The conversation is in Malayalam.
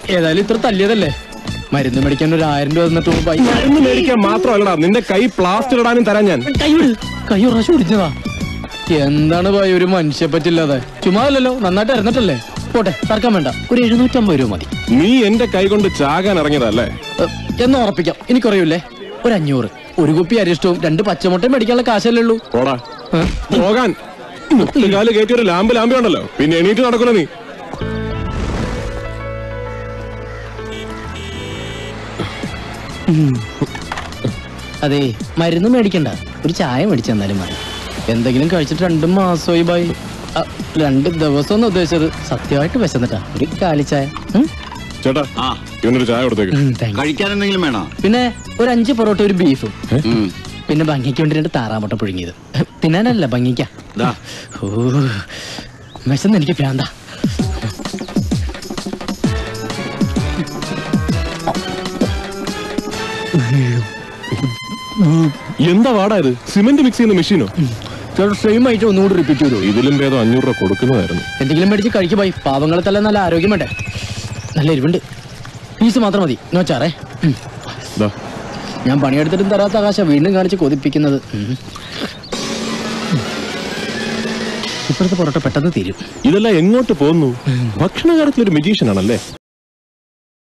ഏതായാലും ഇത്ര തല്ലിയതല്ലേ മരുന്ന് മേടിക്കാൻ ഒരു ആയിരം രൂപ തന്നിട്ട് പോകുമ്പോ അയ്യ, മരുന്ന് മേടിക്കാൻ മാത്രമല്ലടാ നിന്റെ കൈ പ്ലാസ്റ്റർ ഇടാനും തരാൻ ഞാൻ കൈ വിട് കൈ ഒരു പ്രാവശ്യം ഒടിഞ്ഞതാ എന്താണ് ഭായി ഒരു മനുഷ്യ പറ്റില്ലാതെ ചുമ്മാ അല്ലല്ലോ നന്നായിട്ട് ഇറന്നിട്ടല്ലേ പോട്ടെ തർക്കം വേണ്ട ഒരു എഴുന്നൂറ്റമ്പത് രൂപ മതി നീ എന്റെ കൈ കൊണ്ട് ചാകാൻ ഇറങ്ങിയതല്ലേ ഏ, എന്ന് ഉറപ്പിക്കാം എനിക്കറിയൂലേ ഒരു അഞ്ഞൂറ് ഒരു കുപ്പി അരിഷ്ടവും രണ്ട് പച്ചമുട്ടയും മേടിക്കാനുള്ള കാശല്ലേ ഉള്ളൂ പോടാ ഏ? പോകാൻ മുട്ടുകാല് കയറ്റി ഒരു ലാമ്പ് ലാമ്പി ഉണ്ടല്ലോ പിന്നെ എണീറ്റ് നടക്കൂല നീ അതെ മരുന്ന് മേടിക്കണ്ട ഒരു ചായ മേടിച്ചു തന്നാലും മതി എന്തെങ്കിലും കഴിച്ചിട്ട് രണ്ടു മാസമായി ബായി ആ, രണ്ട് ദിവസം എന്ന് ഉദ്ദേശിച്ചത് സത്യമായിട്ട് വിശന്നിട്ടാ ഒരു കാലിച്ചായ ഉം? ചേട്ടാ ആ ഇവനൊരു ചായ കൊടുത്തേക്ക് ഉം, thank you. കഴിക്കാൻ എന്തെങ്കിലും വേണോ പിന്നെ ഒരു അഞ്ച് പൊറോട്ട ഒരു ബീഫും ഉം. പിന്നെ ഭംഗിക്ക് വേണ്ടി രണ്ട് താറാമുട്ട പുഴുങ്ങിയത് തിന്നാനല്ല ഭംഗിക്ക ദാ. ഓ വിശന്ന് എനിക്ക് പ്രാന്ത എന്താ വാടാ ഇത് സിമന്റ് മിക്സ് ചെയ്യുന്ന മെഷീനോ സെയിം ആയിട്ട് ഒന്നുകൂടി റിപ്പീറ്റ് ചെയ്തു ഇതിലും ഭേദം അഞ്ഞൂറ് രൂപ കൊടുക്കുന്നതായിരുന്നു എന്തെങ്കിലും മേടിച്ച് കഴിക്കും പോയി പാവങ്ങളെ തല്ല നല്ല ആരോഗ്യം വേണ്ടേ നല്ല എരിവുണ്ട് പീസ് മാത്രം മതി നോച്ചാറേ ഉം. ദാ, ഞാൻ പണിയെടുത്തിട്ടും തരാത്ത ആകാശ വീണ്ടും കാണിച്ച് കൊതിപ്പിക്കുന്നത് ഉം. ഇപ്പോഴത്തെ പൊറോട്ട പെട്ടെന്ന് തീരും ഇതെല്ലാം എങ്ങോട്ട് പോകുന്നു ഭക്ഷണ കാര്യത്തിൽ ഒരു മെജീഷ്യൻ ആണല്ലേ